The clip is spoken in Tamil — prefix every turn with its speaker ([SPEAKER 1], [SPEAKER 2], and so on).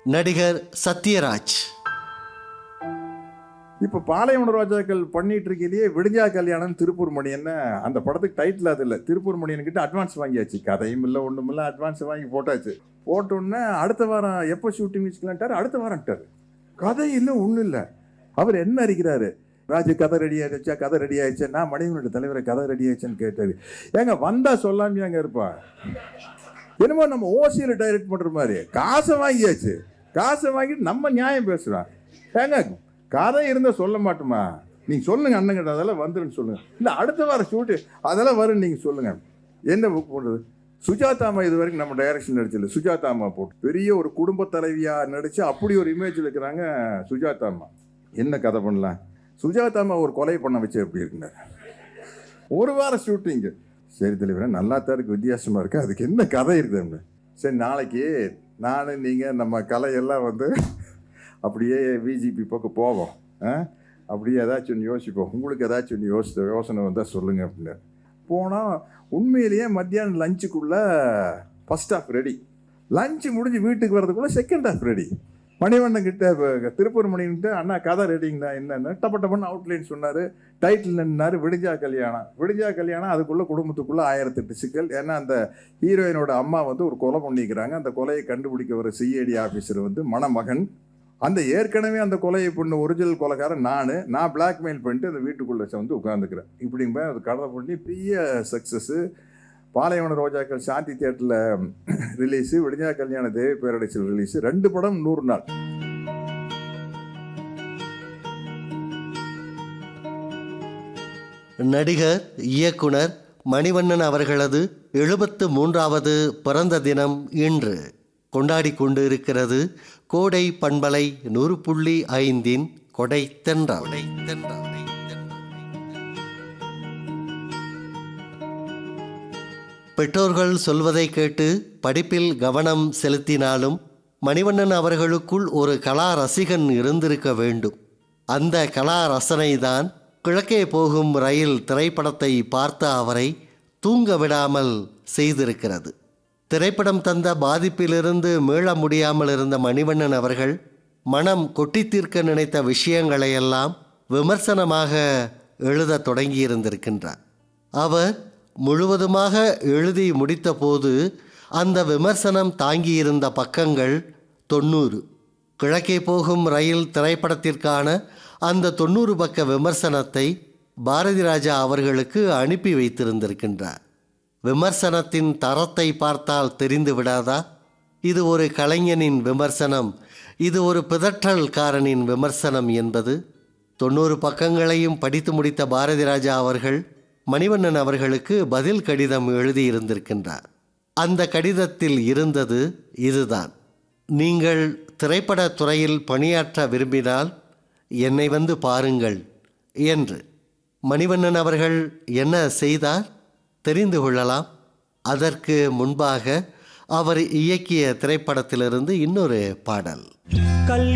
[SPEAKER 1] நடிகர் சத்யராஜ்
[SPEAKER 2] இப்போ பாலைவன ரோஜாக்கள் பண்ணிட்டு இருக்கையிலேயே விடிஞ்சா கல்யாணம் திருப்பூர் மணியன்னு அந்த படத்துக்கு டைட்டில் அது இல்லை திருப்பூர் மணியன் கிட்ட அட்வான்ஸ் வாங்கியாச்சு கதையும் இல்லை ஒன்றும் இல்லை அட்வான்ஸ் வாங்கி போட்டாச்சு போட்டோன்னே அடுத்த வாரம் எப்போ ஷூட்டிங் வச்சுக்கலான்ட்டார் அடுத்த வாரம்ட்டார் கதை இல்லை ஒன்றும் இல்லை அவர் என்ன அறிகிறாரு ராஜு கதை ரெடி ஆயிடுச்சா கதை ரெடி ஆயிடுச்சா நான் மணிவனோட தலைவரை கதை ரெடி ஆயிடுச்சுன்னு கேட்டாரு ஏங்க வந்தா சொல்லாமே அங்கே இருப்பா என்னமோ நம்ம ஓசியில் டைரக்ட் பண்ணுற மாதிரி காசை வாங்கியாச்சு காசை வாங்கிட்டு நம்ம நியாயம் பேசுகிறோம் ஏங்க கதை இருந்தால் சொல்ல மாட்டோமா நீங்கள் சொல்லுங்க அண்ணங்கிட்ட அதெல்லாம் வந்துருன்னு சொல்லுங்க இல்லை அடுத்த வாரம் ஷூட்டு அதெல்லாம் வரும்னு நீங்கள் சொல்லுங்க என்ன புக் பண்ணுறது சுஜாதாமா இது வரைக்கும் நம்ம டைரக்ஷன் நடிச்சல சுஜாதாமா போட்டு பெரிய ஒரு குடும்ப தலைவியாக நடித்து அப்படி ஒரு இமேஜில் இருக்கிறாங்க சுஜாதாமா என்ன கதை பண்ணலாம் சுஜாதாமா ஒரு கொலை பண்ண வச்சு எப்படி இருக்குனாரு ஒரு வாரம் ஷூட்டிங்கு சரி தலைவரே நல்லா தான் இருக்கு வித்தியாசமாக இருக்கு அதுக்கு என்ன கதை இருக்குது அப்படின்னு. சரி நாளைக்கு நான் நீங்கள் நம்ம கலையெல்லாம் வந்து அப்படியே விஜிபி பக்கம் போவோம் ஆ? அப்படியே ஏதாச்சும் ஒன்று யோசிப்போம் உங்களுக்கு ஏதாச்சும் ஒன்று யோசி யோசனை வந்தால் சொல்லுங்கள் அப்படின்னு போனால் உண்மையிலேயே மத்தியானம் லஞ்சுக்குள்ளே ஃபஸ்ட் ஹாஃப் ரெடி லஞ்சு முடிஞ்சு வீட்டுக்கு வர்றதுக்குள்ளே செகண்ட் ஹாஃப் ரெடி மணிவண்ணன் கிட்ட இப்ப திருப்பூர் மணிகிட்ட அண்ணா கதை ரெடிங்கண்ணா என்னென்ன டப்ப டப்பன்னு அவுட்லைன் சொன்னார் டைட்டில் நின்னாரு விடிஞ்சா கல்யாணம் விடிஞ்சா கல்யாணம் அதுக்குள்ளே குடும்பத்துக்குள்ளே ஆயிரத்தெட்டு சிக்கல் ஏன்னா அந்த ஹீரோயினோட அம்மா வந்து ஒரு கொலை பண்ணிக்கிறாங்க அந்த கொலையை கண்டுபிடிக்க ஒரு சிஐடி ஆஃபீஸர் வந்து மணமகன் அந்த ஏற்கனவே அந்த கொலையை பண்ண ஒரிஜினல் கொலைக்காரன் நான் நான் பிளாக்மெயில் பண்ணிட்டு அந்த வீட்டுக்குள்ளே வந்து உட்காந்துக்கிறேன் இப்படிங்க அது கதை பண்ணி பெரிய சக்ஸஸ்ஸு பாலைவன ரோஜாக்கள் சாந்தி தியேட்டரில் ரிலீஸு விடிஞ்சா கல்யாண தேவி பேரடைச்சல் ரிலீஸு ரெண்டு படம் நூறு நாள்
[SPEAKER 1] நடிகர் இயக்குனர் மணிவண்ணன் அவர்களது எழுபத்து மூன்றாவது பிறந்த தினம் இன்று கொண்டாடி கொண்டு இருக்கிறது கோடை பண்பலை நூறு புள்ளி ஐந்தின் கொடை தென்றல் பெற்றோர்கள் சொல்வதை கேட்டு படிப்பில் கவனம் செலுத்தினாலும் மணிவண்ணன் அவர்களுக்குள் ஒரு கலா ரசிகன் இருந்திருக்க வேண்டும் அந்த கலா ரசனைதான் கிழக்கே போகும் ரயில் திரைப்படத்தை பார்த்த அவரை தூங்க விடாமல் செய்திருக்கிறது திரைப்படம் தந்த பாதிப்பிலிருந்து மீள முடியாமல் இருந்த மணிவண்ணன் அவர்கள் மனம் கொட்டி தீர்க்க நினைத்த விஷயங்களையெல்லாம் விமர்சனமாக எழுதத் தொடங்கியிருந்திருக்கின்றார் அவர் முழுவதுமாக எழுதி முடித்தபோது அந்த விமர்சனம் தாங்கியிருந்த பக்கங்கள் தொண்ணூறு கிழக்கே போகும் ரயில் திரைப்படத்திற்கான அந்த தொண்ணூறு பக்க விமர்சனத்தை பாரதி ராஜா அவர்களுக்கு அனுப்பி வைத்திருந்திருக்கின்றார் விமர்சனத்தின் தரத்தை பார்த்தால் தெரிந்து விடாதா இது ஒரு கலைஞனின் விமர்சனம் இது ஒரு பிதற்றல்காரனின் விமர்சனம் என்பது தொண்ணூறு பக்கங்களையும் படித்து முடித்த பாரதி ராஜா அவர்கள் மணிவண்ணன் அவர்களுக்கு பதில் கடிதம் எழுதியிருந்திருக்கின்றார் அந்த கடிதத்தில் இருந்தது இதுதான் நீங்கள் திரைப்படத் துறையில் பணியாற்ற விரும்பினால் என்னை வந்து பாருங்கள் என்று மணிவண்ணன் அவர்கள் என்ன செய்தார் தெரிந்து கொள்ளலாம் அதற்கு முன்பாக அவர் இயக்கிய திரைப்படத்திலிருந்து இன்னொரு பாடல்
[SPEAKER 3] கல்